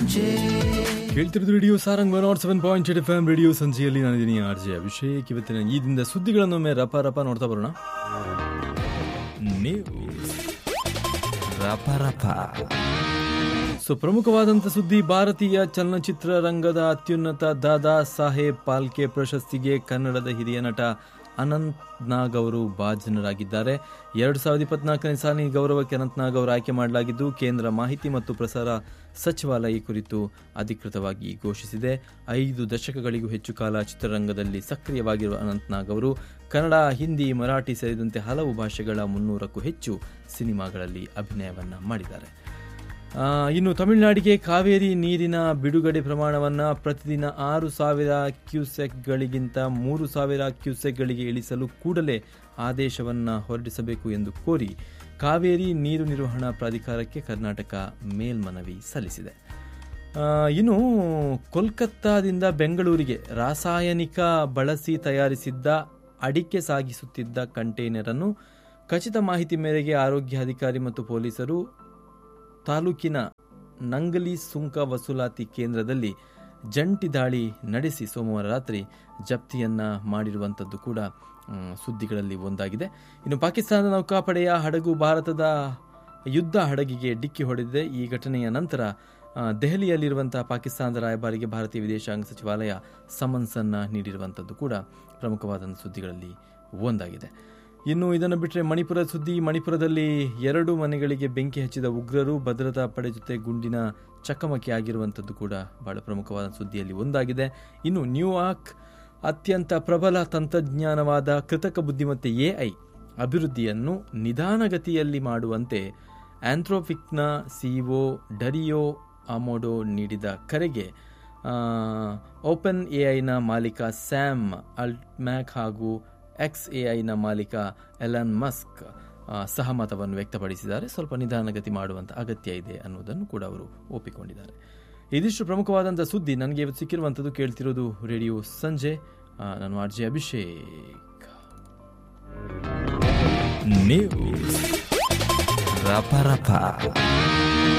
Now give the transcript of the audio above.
ಕೇಳ್ತಿರೋದು radio Sarang one nought seven point eight F M radio ಸಂಜೆಯಲ್ಲಿ ನಾನಿದ್ದೀನಿ ಆರ್ ಜೆ ಅಭಿಷೇಕ್ ಇವತ್ತಿನ ಈ ದಿನದ ಸುದ್ದಿಗಳನ್ನೊಮ್ಮೆ ರಪ ರಪ ನೋಡ್ತಾ ಬರೋಣ ನ್ಯೂಸ್ ರಪ ರಪ ಸೊ ಪ್ರಮುಖವಾದಂಥ ಸುದ್ದಿ ಭಾರತೀಯ ಚಲನಚಿತ್ರ ರಂಗದ ಅತ್ಯುನ್ನತ ದಾದಾ ಸಾಹೇಬ್ ಪಾಲ್ಕೆ ಪ್ರಶಸ್ತಿಗೆ ಕನ್ನಡದ ಹಿರಿಯ ನಟ ಅನಂತ್ ನಾಗ್ ಅವರು ಭಾಜನರಾಗಿದ್ದಾರೆ ಎರಡು ಸಾವಿರದ ಇಪ್ಪತ್ನಾಲ್ಕನೇ ಸಾಲಿನ ಈ ಗೌರವಕ್ಕೆ ಅನಂತ್ ನಾಗ್ ಅವರು ಆಯ್ಕೆ ಮಾಡಲಾಗಿದ್ದು ಕೇಂದ್ರ ಮಾಹಿತಿ ಮತ್ತು ಪ್ರಸಾರ ಸಚಿವಾಲಯ ಈ ಕುರಿತು ಅಧಿಕೃತವಾಗಿ ಘೋಷಿಸಿದೆ ಐದು ದಶಕಗಳಿಗೂ ಹೆಚ್ಚು ಕಾಲ ಚಿತ್ರರಂಗದಲ್ಲಿ ಸಕ್ರಿಯವಾಗಿರುವ ಅನಂತ್ ನಾಗ್ ಅವರು ಕನ್ನಡ ಹಿಂದಿ ಮರಾಠಿ ಸೇರಿದಂತೆ ಹಲವು ಭಾಷೆಗಳ ಮುನ್ನೂರಕ್ಕೂ ಹೆಚ್ಚು ಸಿನಿಮಾಗಳಲ್ಲಿ ಅಭಿನಯವನ್ನ ಮಾಡಿದ್ದಾರೆ ಆ, ಇನ್ನು ತಮಿಳುನಾಡಿಗೆ ಕಾವೇರಿ ನೀರಿನ ಬಿಡುಗಡೆ ಪ್ರಮಾಣವನ್ನು ಪ್ರತಿದಿನ ಆರು ಸಾವಿರ ಕ್ಯೂಸೆಕ್ಗಳಿಗಿಂತ ಮೂರು ಸಾವಿರ ಕ್ಯೂಸೆಕ್ಗಳಿಗೆ ಇಳಿಸಲು ಕೂಡಲೇ ಆದೇಶವನ್ನು ಹೊರಡಿಸಬೇಕು ಎಂದು ಕೋರಿ ಕಾವೇರಿ ನೀರು ನಿರ್ವಹಣಾ ಪ್ರಾಧಿಕಾರಕ್ಕೆ ಕರ್ನಾಟಕ ಮೇಲ್ಮನವಿ ಸಲ್ಲಿಸಿದೆ ಆ, ಇನ್ನು ಕೋಲ್ಕತ್ತಾದಿಂದ ಬೆಂಗಳೂರಿಗೆ ರಾಸಾಯನಿಕ ಬಳಸಿ ತಯಾರಿಸಿದ್ದ ಅಡಿಕೆ ಸಾಗಿಸುತ್ತಿದ್ದ ಕಂಟೈನರ್ ಅನ್ನು ಖಚಿತ ಮಾಹಿತಿ ಮೇರೆಗೆ ಆರೋಗ್ಯ ಅಧಿಕಾರಿ ಮತ್ತು ಪೊಲೀಸರು ತಾಲೂಕಿನ ನಂಗಲಿ ಸುಂಕ ವಸೂಲಾತಿ ಕೇಂದ್ರದಲ್ಲಿ ಜಂಟಿ ದಾಳಿ ನಡೆಸಿ ಸೋಮವಾರ ರಾತ್ರಿ ಜಪ್ತಿಯನ್ನ ಮಾಡಿರುವಂಥದ್ದು ಕೂಡ ಮ್, ಸುದ್ದಿಗಳಲ್ಲಿ ಒಂದಾಗಿದೆ ಇನ್ನು ಪಾಕಿಸ್ತಾನದ ನೌಕಾಪಡೆಯ ಹಡಗು ಭಾರತದ ಯುದ್ಧ ಹಡಗಿಗೆ ಡಿಕ್ಕಿ ಹೊಡೆದಿದೆ ಈ ಘಟನೆಯ ನಂತರ ಆ, ದೆಹಲಿಯಲ್ಲಿರುವಂತಹ ಪಾಕಿಸ್ತಾನದ ರಾಯಭಾರಿಗೆ ಭಾರತೀಯ ವಿದೇಶಾಂಗ ಸಚಿವಾಲಯ ಸಮನ್ಸ್ ಅನ್ನ ನೀಡಿರುವಂಥದ್ದು ಕೂಡ ಪ್ರಮುಖವಾದ ಸುದ್ದಿಗಳಲ್ಲಿ ಒಂದಾಗಿದೆ ಇನ್ನು ಇದನ್ನು ಬಿಟ್ಟರೆ ಮಣಿಪುರ ಸುದ್ದಿ ಮಣಿಪುರದಲ್ಲಿ ಎರಡು ಮನೆಗಳಿಗೆ ಬೆಂಕಿ ಹಚ್ಚಿದ ಉಗ್ರರು ಭದ್ರತಾ ಪಡೆ ಜೊತೆ ಗುಂಡಿನ ಚಕಮಕಿ ಆಗಿರುವಂಥದ್ದು ಕೂಡ ಬಹಳ ಪ್ರಮುಖವಾದ ಸುದ್ದಿಯಲ್ಲಿ ಒಂದಾಗಿದೆ ಇನ್ನು ನ್ಯೂಯಾರ್ಕ್ ಅತ್ಯಂತ ಪ್ರಬಲ ತಂತ್ರಜ್ಞಾನವಾದ ಕೃತಕ ಬುದ್ಧಿಮತ್ತೆ ಎಐ ಅಭಿವೃದ್ಧಿಯನ್ನು ನಿಧಾನಗತಿಯಲ್ಲಿ ಮಾಡುವಂತೆ ಆಂಥ್ರೋಪಿಕ್ನ ಸಿಇಒ ಡರಿಯೋ ಅಮೋಡೋ ನೀಡಿದ ಕರೆಗೆ ಓಪನ್ ಎಐನ ಮಾಲೀಕ ಸ್ಯಾಮ್ ಅಲ್ಟ್ಮ್ಯಾಕ್ ಹಾಗೂ ಎಕ್ಸ್ ಎಐನ ಮಾಲೀಕ ಎಲನ್ ಮಸ್ಕ್ ಆ, ಸಹಮತವನ್ನು ವ್ಯಕ್ತಪಡಿಸಿದ್ದಾರೆ ಸ್ವಲ್ಪ ನಿಧಾನಗತಿ ಮಾಡುವಂಥ ಅಗತ್ಯ ಇದೆ ಅನ್ನೋದನ್ನು ಕೂಡ ಅವರು ಒಪ್ಪಿಕೊಂಡಿದ್ದಾರೆ ಇದಿಷ್ಟು ಪ್ರಮುಖವಾದಂಥ ಸುದ್ದಿ ನನಗೆ ಇವತ್ತು ಸಿಕ್ಕಿರುವಂಥದ್ದು ಕೇಳ್ತಿರೋದು ರೇಡಿಯೋ ಸಂಜೆ ಆ, ನಾನು ಆರ್ ಜೆ ಅಭಿಷೇಕ್ ನ್ಯೂಸ್ ರಪ ರಪ